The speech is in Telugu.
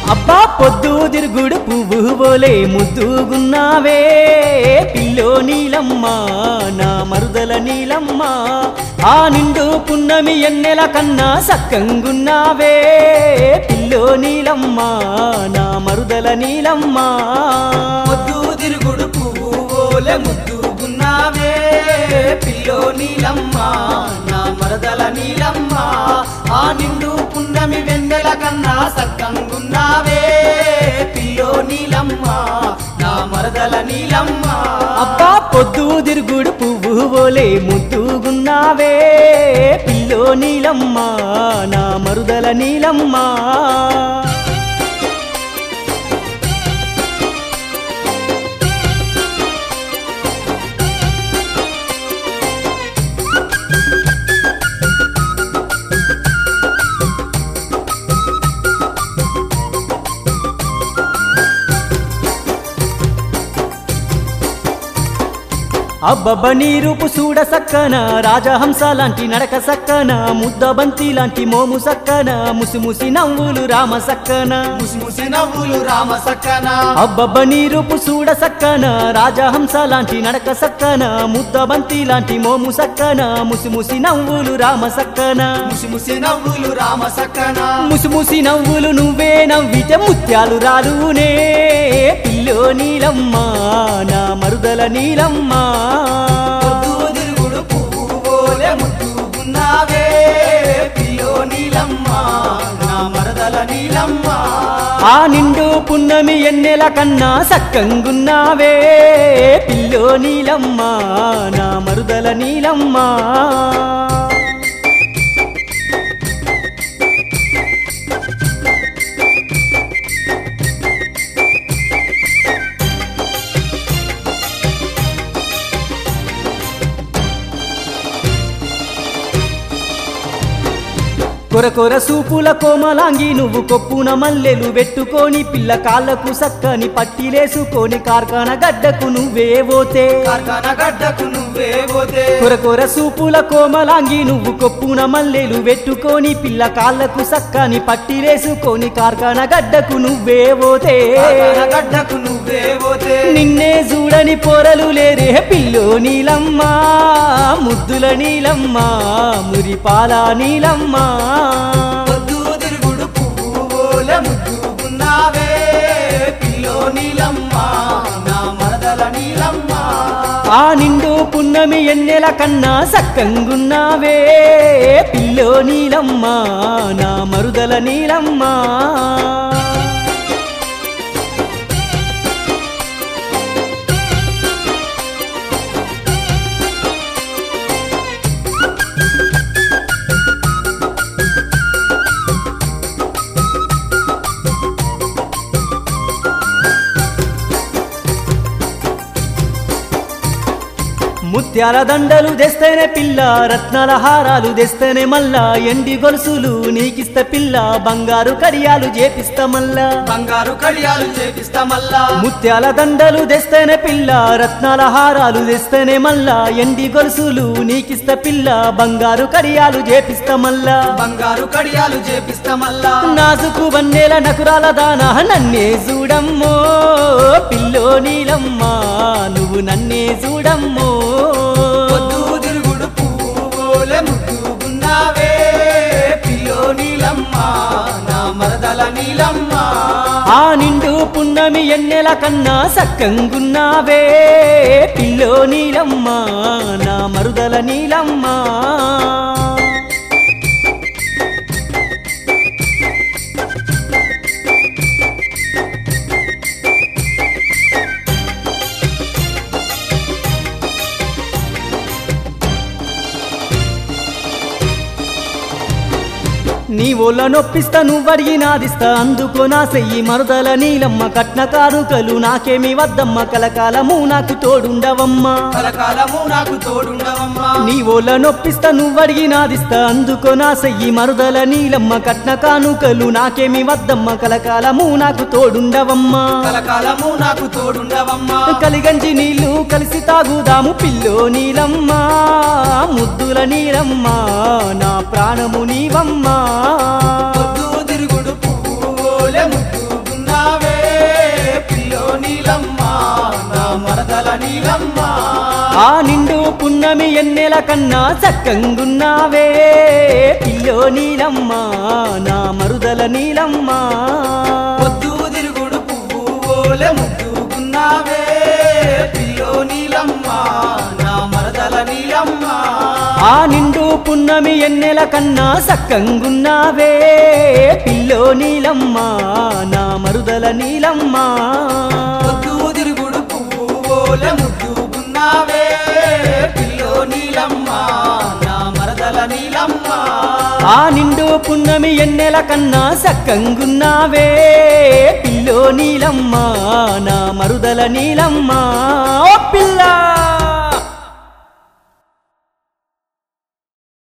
అబ్బా పొద్దు తిరుగుడు పువ్వు పోలే ముద్దుగున్నావే పిల్లో నీలమ్మ నా మరుదల నీలమ్మ ఆ నిండు పున్నమి ఎన్నెల కన్నా సక్కంగున్నావే పిల్లో నీలమ్మ నా మరుదల నీలమ్మ పొద్దు తిరుగుడు పువ్వు ఓలె ముద్దుగున్నావే పిల్లో నీలమ్మ నా మరదల నీలమ్మ ఆ నిండు పున్నమి వెన్నెల కన్నా సక్కంగున్నావే పిల్లో నీలమ్మ నా మరదల నీలమ్మ అబ్బా పొద్దు తిరుగుడు పువ్వు పోలే ముద్దుగున్నావే పిల్లో నీలమ్మ నా మరుదల నీలమ్మ అబ్బబ్బ నీ రూపు చూడ సక్కన రాజహంస లాంటి నడక సక్కన ముద్ద బంతి లాంటి మోము సక్కన ముసిముసి నవ్వులు రామ సక్కన ముసిముసి నవ్వులు రామ సక్కన అబ్బబ్బ నీ రూపు చూడ సక్కన రాజహంస లాంటి నడక సక్కన ముద్ద బంతి లాంటి మోము సక్కన ముసిముసి నవ్వులు రామ సక్కన ముసిముసి నవ్వులు రామ సక్కన ముసిముసి నవ్వులు నువ్వే నవ్వితే ముత్యాలు రాలునే పిల్లో నీలమ్మ నా మరుదల నీలమ్మ పొద్దు తిరుగుడు పువ్వు ఓలె ముద్దుగున్నావే పిల్లో నీలమ్మ నా మరదల నీలమ్మ ఆ నిండు పున్నమి ఎన్నెల కన్నా సక్కంగున్నావే పిల్లో నీలమ్మ నా మరుదల నీలమ్మ కొర కొర సూపుల కోమలాంగి నువ్వు కొప్పున మల్లెలు పెట్టుకొని పిల్ల కాళ్ళకు సక్కని పట్టిలేసుకొని కార్ఖాన గడ్డకు నువ్వే పోతే కార్ఖాన గడ్డకు నువ్వే పోతే కొర కొర సూపుల కోమలాంగి నువ్వు కొప్పున మల్లెలు పెట్టుకొని పిల్ల కాళ్ళకు సక్కని పట్టిలేసుకొని కార్ఖాన గడ్డకు నువ్వే పోతే కార్ఖాన గడ్డకు నువ్వే పోతే నిన్నే చూడని పొరలు లేరే పిల్లో నీలమ్మ ముద్దుల నీలమ్మ మురిపాల నీలమ్మ పొద్దు తిరుగుడు పువ్వు ఓలె ముద్దుగున్నావే పిల్లో నీలమ్మ నా మరదల నీలమ్మ ఆ నిండు పున్నమి ఎన్నెల కన్నా సక్కంగున్నావే పిల్లో నీలమ్మ నా మరుదల నీలమ్మ ముత్యాల దండలు తెస్తేనే పిల్ల రత్నాల హారాలు తెస్తేనే మల్లా ఎండి గొలుసులు నీకిస్త పిల్ల బంగారు కడియాలు చేపిస్తా మల్లా బంగారు కడియాలు చేపిస్తా మల్లా ముత్యాల దండలు తెస్తేనే పిల్ల రత్నాల హారాలు తెస్తేనే మల్లా ఎండి గొలుసులు నీకిస్త పిల్ల బంగారు కడియాలు చేపిస్తా మల్లా బంగారు కడియాలు చేపిస్తా మల్లా నాజుకు వన్నెల నకురాల దానా నన్నే చూడమ్మో పిల్లో నీలమ్మ నువ్వు నన్నే చూడమ్మో పొద్దు తిరుగుడు పువ్వులే ముద్దుగున్నావే పిల్లో నీలమ్మ నా మరదల నీలమ్మ ఆ నిండు పున్నమి ఎన్నెల కన్నా సక్కంగున్నావే పిల్లో నీలమ్మ నా మరుదల నీలమ్మ నీ ఒళ్ళ నొప్పిస్తా నువ్వడిగినాదిస్తా అందుకో నా సెయ్యి మరుదల నీలమ్మ కట్న కారుకలు నాకేమి వద్దమ్మ కలకాలము నాకు తోడుండవమ్మా కలకాలము నాకు తోడుండవమ్మా నీ ఒళ్ళ నొప్పిస్తా నువ్వడిగినాదిస్తా అందుకో నా సెయ్యి మరుదల నీలమ్మ కట్న కానుకలు నాకేమి వద్దమ్మ కలకాలము నాకు తోడుండవమ్మా కలకాలము నాకు తోడుండవమ్మా కలిగంజి నీళ్లు కలిసి తాగుదాము పిల్లో నీలమ్మ ముద్దుల నీలమ్మ నా ప్రాణము నీవమ్మా పొద్దు తిరుగుడు పువ్వులే ముద్దు నీలమ్మ ఆ నిండు పున్నమి ఎన్నెల కన్నా చక్కంగున్నావే పిల్లో నీలమ్మ నా మరుదల నీలమ్మ పొద్దు తిరుగుడు పువ్వు ఓలే ముద్దుకున్నావే పిల్లో నీలమ్మ నా మరదల నీలమ్మ ఆ నిండు పున్నమి ఎన్నెల కన్నా సక్కంగున్నావే పిల్లో నీలమ్మ నా మరుదల నీలమ్మ పొద్దు తిరుగుడు పువ్వు ఓలే ముద్దుకున్నావే పిల్లో నీలమ్మ నా మరదల నీలమ్మ ఆ నిండు పున్నమి ఎన్నెల కన్నా సక్కంగున్నావే పిల్లో నీలమ్మ నా మరుదల నీలమ్మ ఓ పిల్ల